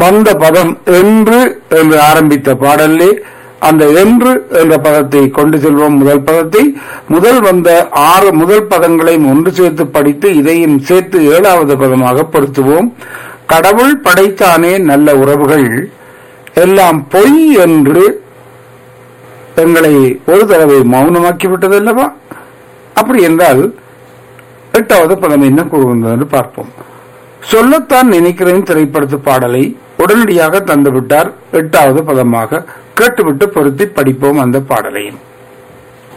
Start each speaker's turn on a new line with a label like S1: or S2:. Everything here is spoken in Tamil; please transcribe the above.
S1: வந்த பதம் என்று என்று ஆரம்பித்த பாடலே அந்த என்று என்ற பதத்தை கொண்டு செல்வோம் முதல் பதத்தை முதல் வந்த ஆறு முதல் பதங்களையும் ஒன்று சேர்த்து படித்து இதையும் சேர்த்து ஏழாவது பதமாக பொருத்துவோம் கடவுள் படைத்தானே நல்ல உறவுகள் எல்லாம் பொய் என்று எங்களை ஒரு தடவை மௌனமாக்கி விட்டது அல்லவா அப்படி என்றால் எட்டாவது பதம் என்ன கூறுகின்றது என்று பார்ப்போம் சொல்லத்தான் நினைக்கிறேன் திரைப்படத்து பாடலை உடனடியாக தந்துவிட்டார் எட்டாவது பதமாக கேட்டுவிட்டு பொருத்தி படிப்போம் அந்த பாடலையும்